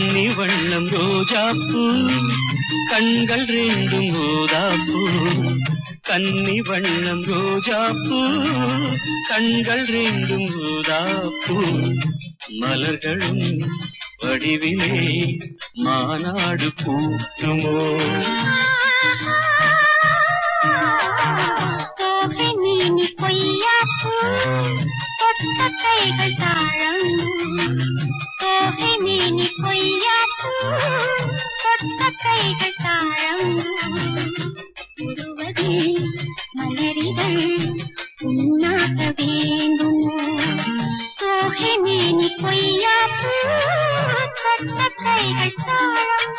கன்னி வண்ணம் ரோஜாப்பூ கண்கள் ரெண்டும் ஊதாப்பூ கன்னி வண்ணம் ரோஜாப்பூ கண்கள் ரெண்டும் ஊதாப்பூ மலர்களும் வடிவிலே மாநாடு கூட்டுமோ தோகை நீனி பொய்யாப்பூ தொட்ட கைகள் தாழம் தோகை நீனி பொய்யாப்பூ தொட்ட கைகள் தாழம் உருவதில் மலரிகள் உண்ணாக வேண்டுமோ தோகை நீனி பொய்யாப்பூ தொட்ட கைகள் தாழம்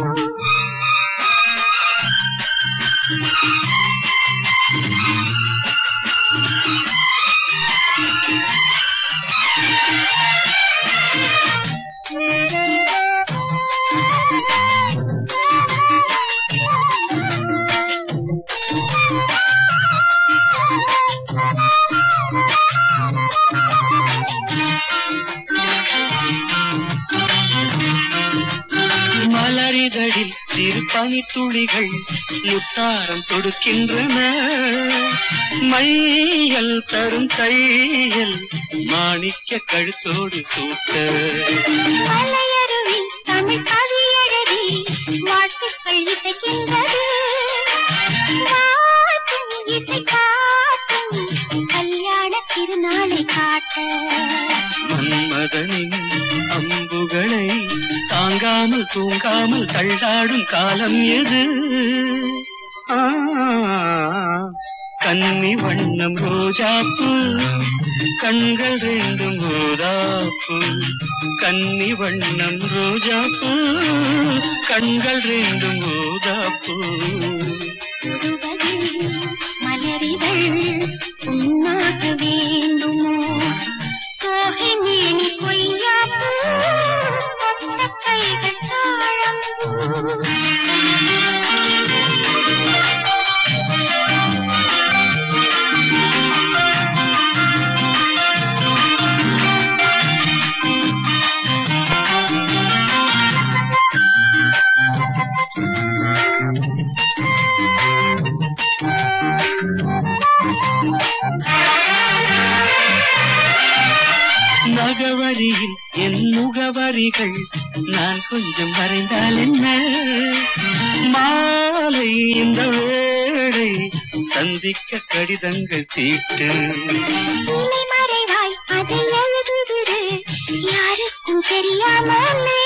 மலரிதழில் சிறு பனித்துளிகள் முத்தாரம் கொடுக்கின்றன மையல் தரும் தையல் மாணிக்க கழுத்தோடு சூட்ட மலையருவி தமிழ் கவியழகி வாழ்த்துக்கள் இசைக்கின்றது காற்றும் இசை காட்டும் கல்யாண திருநாளை காட்ட மன்மதனின் அம்புகளை தாங்காமல் தூங்காமல் தள்ளாடும் காலம் எது ஆ, கன்னி வண்ணம் ரோஜாப்பு கண்கள் ரெண்டும் ரோதாப்பு கன்னி வண்ணம் ரோஜாப்பு கண்கள் ரெண்டும் ரோதாப்பு புதுவதில் மலரிகள் உண்ணாக வேண்டுமோ தோகை மேனி பொய்யாப்பூ தொட்ட கைகள் தாழம் நகவரியில் என் முகவரிகள் நான் கொஞ்சம் வரைந்தால் என்ன மாலை இந்த வேளை சந்திக்க கடிதங்கள் தீட்டு இலை மறைவாய் அதை எழுதுதிரு யாருக்கும் தெரியாமலே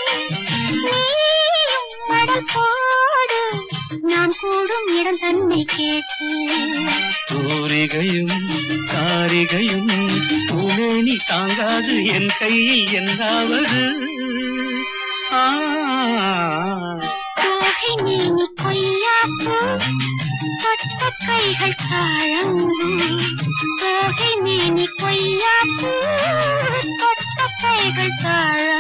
நீயும் மடல் போடு நாம் கூடும் இடம் தன்னை கேட்டு தூரிகையும் காரிகையும் பூமேனி தாங்காது என் கையில் என்னாவது ஆ தோகை நீனி கொய்யாப்பூ தொட்ட கைகள் தாழங்கு தோகை நீனி கொய்யாப்பூ தொட்ட கைகள் தாழ